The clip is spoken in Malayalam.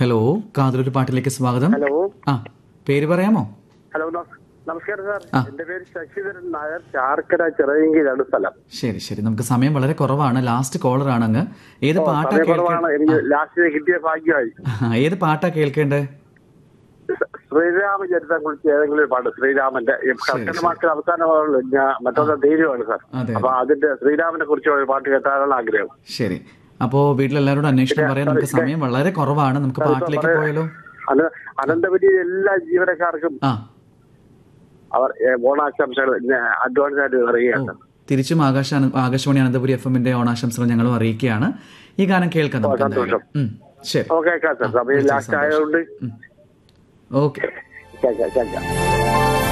ഹലോ കാതലൊരു പാട്ടിലേക്ക് സ്വാഗതം ഹലോ ആ പേര് പറയാമോ ഹലോ നമ- നമസ്കാരം സാർ ആ. എന്റെ പേര് ശശിധരൻ നായർ ചാർക്കര ചിറയങ്കിലാണ് സ്ഥലം ശരി ശരി നമുക്ക് സമയം വളരെ കുറവാണ് ലാസ്റ്റ് കോളർ ആണ് അങ്ങ് ഏത് പാട്ടാ സമയക്കുറവാണ് കേൾക്കേ എനിക്ക് ലാസ്റ്റ് കിട്ടിയ ഭാഗ്യമായി ഏത് പാട്ടാ കേൾക്കേണ്ടേ ശ്രീരാമചരിതം കുറിച്ച് ഏതെങ്കിലും ഒരു പാട്ട് ശ്രീരാമന്റെ ഈ കർക്കിടക മാസത്തിൽ അവസാനമാണല്ലോ ഞാൻ മറ്റൊന്ന് തീരുവാണ് സാർ അതെ അപ്പൊ അതിന്റെ ശ്രീരാമനെ കുറിച്ച് ഒരു പാട്ട് കേട്ടാലാണ് ആഗ്രഹം ശരി അപ്പോ വീട്ടിലെല്ലാവരോടും അന്വേഷണം പറയാൻ നമുക്ക് സമയം വളരെ കുറവാണ് നമുക്ക് പാട്ടിലേക്ക് പോയാലോ അത് അനന്തപുരി എല്ലാ ജീവനക്കാർക്കും ആ അവർ ഏ, ഓണാശംസകൾ അഡ്വാൻസ് ആയിട്ട് അറിയുകയാണ് തിരിച്ചും ആകാശ ആകാശവാണി അനന്തപുരി എഫ് എമ്മിന്റെ ഓണാശംസകൾ ഞങ്ങളും അറിയിക്കുകയാണ് ഈ ഗാനം കേൾക്കാം നമുക്ക് എന്തായാലും ഉം, ശരി ഓക്കെ കേൾക്കാം സാർ സമയം ലാസ്റ്റ് ആയതുകൊണ്ട് ഓക്കെ കേൾക്കാം കേൾക്കാം